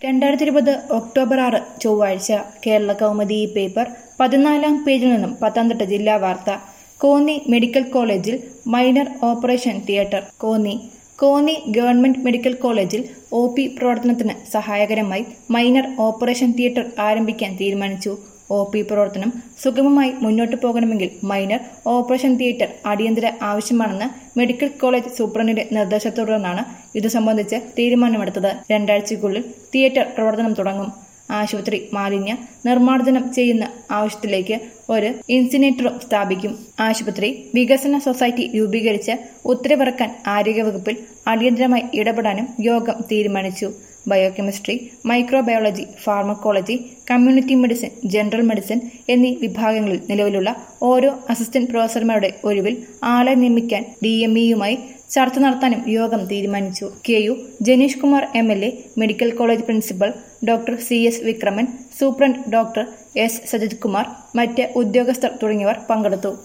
രണ്ടായിരത്തി ഇരുപത് ഒക്ടോബർ ആറ് ചൊവ്വാഴ്ച കേരള കൗമുദി ഈ പേപ്പർ പതിനാലാം പേജിൽ നിന്നും പത്തനംതിട്ട ജില്ലാ വാർത്ത കോന്നി മെഡിക്കൽ കോളേജിൽ minor operation theatre Konni Konni government medical കോളേജിൽ ഒ പി പ്രവർത്തനത്തിന് സഹായകരമായി മൈനർ ഓപ്പറേഷൻ തിയേറ്റർ ആരംഭിക്കാൻ തീരുമാനിച്ചു ഒ പി പ്രവർത്തനം സുഗമമായി മുന്നോട്ടു പോകണമെങ്കിൽ മൈനർ ഓപ്പറേഷൻ തിയേറ്റർ അടിയന്തര ആവശ്യമാണെന്ന് മെഡിക്കൽ കോളേജ് സൂപ്രണ്ടിന്റെ നിർദ്ദേശത്തെ തുടർന്നാണ് ഇതു സംബന്ധിച്ച് തീരുമാനമെടുത്തത് രണ്ടാഴ്ചയ്ക്കുള്ളിൽ തിയേറ്റർ പ്രവർത്തനം തുടങ്ങും ആശുപത്രി മാലിന്യ നിർമ്മാർജ്ജനം ചെയ്യുന്ന ആവശ്യത്തിലേക്ക് ഒരു ഇൻസിനേറ്ററും സ്ഥാപിക്കും ആശുപത്രി വികസന സൊസൈറ്റി രൂപീകരിച്ച് ഉത്തരവിറക്കാൻ ആരോഗ്യവകുപ്പിൽ അടിയന്തരമായി ഇടപെടാനും യോഗം തീരുമാനിച്ചു biochemistry microbiology pharmacology community medicine general medicine എന്നീ വിഭാഗങ്ങളിൽ നിലവിലുള്ള ഓരോ അസിസ്റ്റന്റ് പ്രൊഫസർമാരുടെ ഒഴിവിൽ ആളെ നിയമിക്കാൻ ഡി എം ഇയുമായി ചർച്ച നടത്താനും യോഗം തീരുമാനിച്ചു K U Janeesh Kumar M L A medical college principal doctor C S Vikraman superintendent doctor S Sajith Kumar മറ്റ് ഉദ്യോഗസ്ഥർ തുടങ്ങിയവർ പങ്കെടുത്തു